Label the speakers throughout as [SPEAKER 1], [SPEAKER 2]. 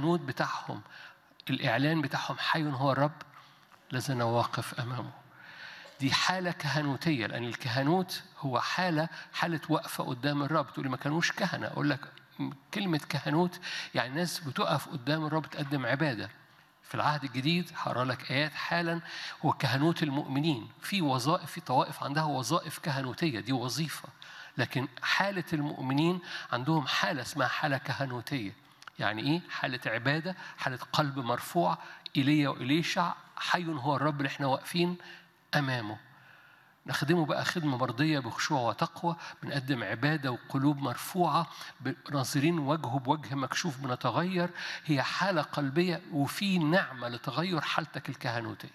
[SPEAKER 1] الكهنوت بتاعهم الإعلان بتاعهم حي هو الرب لازم واقف أمامه دي حالة كهنوتية لأن الكهنوت هو حالة حالة وقفة قدام الرب تقولي ما كانوش كهنة أقول لك كلمة كهنوت يعني ناس بتقف قدام الرب تقدم عبادة في العهد الجديد هقرا لك آيات حالا هو كهنوت المؤمنين في وظائف في طوائف عندها وظائف كهنوتية دي وظيفة لكن حالة المؤمنين عندهم حالة اسمها حالة كهنوتية يعني إيه؟ حالة عبادة حالة قلب مرفوع إيليا وإليشع حي هو الرب اللي احنا واقفين أمامه نخدمه بقى خدمة مرضية بخشوع وتقوى بنقدم عبادة وقلوب مرفوعة ناظرين وجهه بوجه مكشوف بنتغير هي حالة قلبية وفي نعمة لتغير حالتك الكهنوتية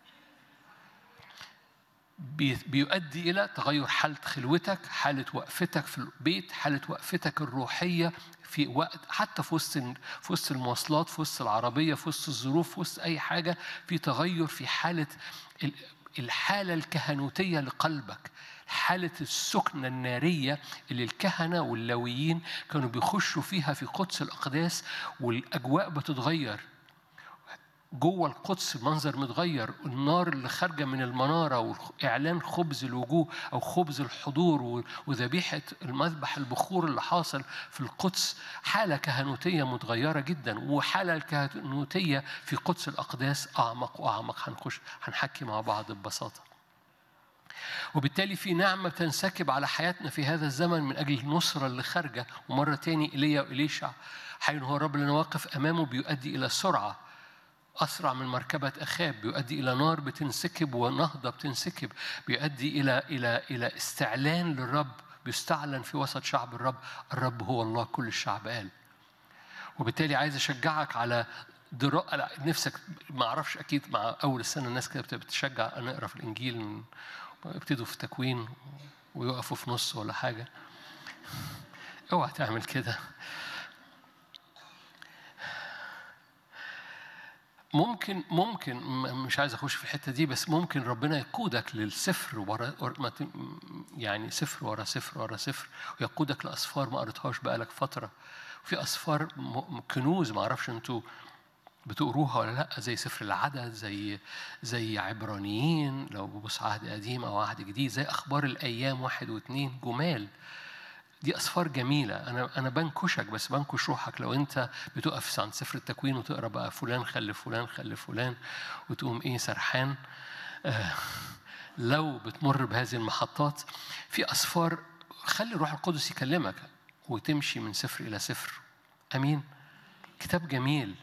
[SPEAKER 1] بيؤدي إلى تغير حالة خلوتك حالة وقفتك في البيت حالة وقفتك الروحية في وقت حتى في وسط في وسط المواصلات في وسط العربية في وسط الظروف في وسط أي حاجة في تغير في حالة الحالة الكهنوتية لقلبك حالة السكنة النارية اللي الكهنة واللويين كانوا بيخشوا فيها في قدس الأقداس والأجواء بتتغير جوه القدس المنظر متغير النار اللي خارجة من المنارة وإعلان خبز الوجوه أو خبز الحضور وذبيحة المذبح البخور اللي حاصل في القدس حالة كهنوتية متغيرة جدا وحالة كهنوتية في قدس الأقداس أعمق وأعمق هنخش هنحكي مع بعض ببساطة وبالتالي في نعمة تنسكب على حياتنا في هذا الزمن من أجل النصرة اللي خارجة ومرة تاني إيليا وإليشع حي هو الرب اللي واقف أمامه بيؤدي إلى سرعة أسرع من مركبة أخاب بيؤدي إلى نار بتنسكب ونهضة بتنسكب بيؤدي إلى إلى إلى استعلان للرب بيستعلن في وسط شعب الرب الرب هو الله كل الشعب قال وبالتالي عايز أشجعك على دراء نفسك ما أعرفش أكيد مع أول السنة الناس كده بتشجع نقرا في الإنجيل يبتدوا في تكوين ويقفوا في نص ولا حاجة اوعى تعمل كده ممكن ممكن مش عايز اخش في الحته دي بس ممكن ربنا يقودك للسفر ورا يعني سفر ورا سفر ورا سفر ويقودك لاسفار ما قريتهاش بقالك فتره في اسفار كنوز ما اعرفش انتوا بتقروها ولا لا زي سفر العدد زي زي عبرانيين لو ببص عهد قديم او عهد جديد زي اخبار الايام واحد واثنين جمال دي أسفار جميلة أنا أنا بنكشك بس بنكش روحك لو أنت بتقف عند سفر التكوين وتقرا بقى فلان خلف فلان خلف فلان وتقوم إيه سرحان آه لو بتمر بهذه المحطات في أسفار خلي الروح القدس يكلمك وتمشي من سفر إلى سفر أمين كتاب جميل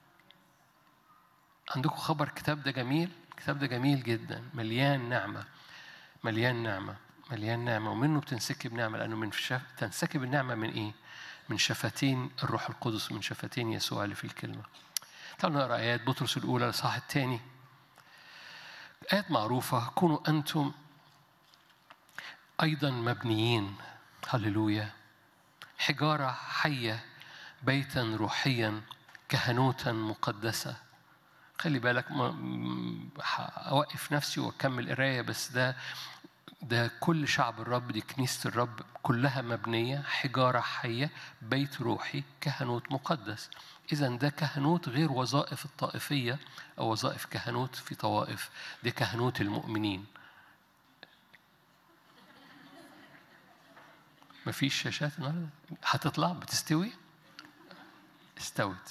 [SPEAKER 1] عندكم خبر الكتاب ده جميل الكتاب ده جميل جدا مليان نعمة مليان نعمة مليان نعمة ومنه بتنسكب نعمة لأنه من شف... تنسكب النعمة من إيه؟ من شفتين الروح القدس من شفتين يسوع اللي في الكلمة. تعالوا نقرا آيات بطرس الأولى الإصحاح الثاني. آيات معروفة كونوا أنتم أيضا مبنيين هللويا حجارة حية بيتا روحيا كهنوتا مقدسة خلي بالك ما أوقف نفسي وأكمل قراية بس ده ده كل شعب الرب دي كنيسة الرب كلها مبنية حجارة حية بيت روحي كهنوت مقدس إذا ده كهنوت غير وظائف الطائفية أو وظائف كهنوت في طوائف ده كهنوت المؤمنين مفيش شاشات النهارده هتطلع بتستوي استوت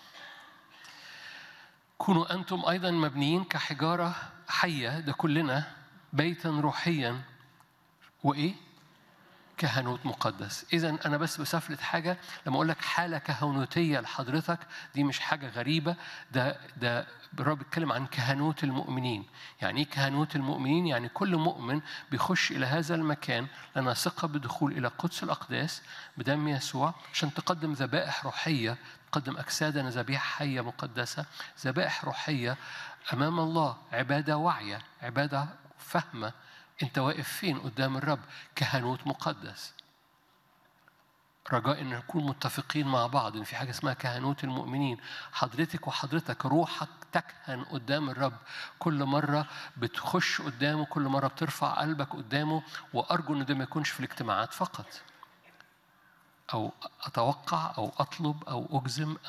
[SPEAKER 1] كونوا أنتم أيضا مبنيين كحجارة حية ده كلنا بيتا روحيا وايه؟ كهنوت مقدس إذا أنا بس بسفلت حاجة لما أقول لك حالة كهنوتية لحضرتك دي مش حاجة غريبة ده ده الرب بيتكلم عن كهنوت المؤمنين يعني إيه كهنوت المؤمنين؟ يعني كل مؤمن بيخش إلى هذا المكان لنا ثقة بالدخول إلى قدس الأقداس بدم يسوع عشان تقدم ذبائح روحية تقدم أجسادنا ذبيحة حية مقدسة ذبائح روحية أمام الله عبادة واعية عبادة فاهمة أنت واقف فين قدام الرب كهنوت مقدس رجاء ان نكون متفقين مع بعض ان في حاجه اسمها كهنوت المؤمنين حضرتك وحضرتك روحك تكهن قدام الرب كل مره بتخش قدامه كل مره بترفع قلبك قدامه وارجو ان ده ما يكونش في الاجتماعات فقط او اتوقع او اطلب او اجزم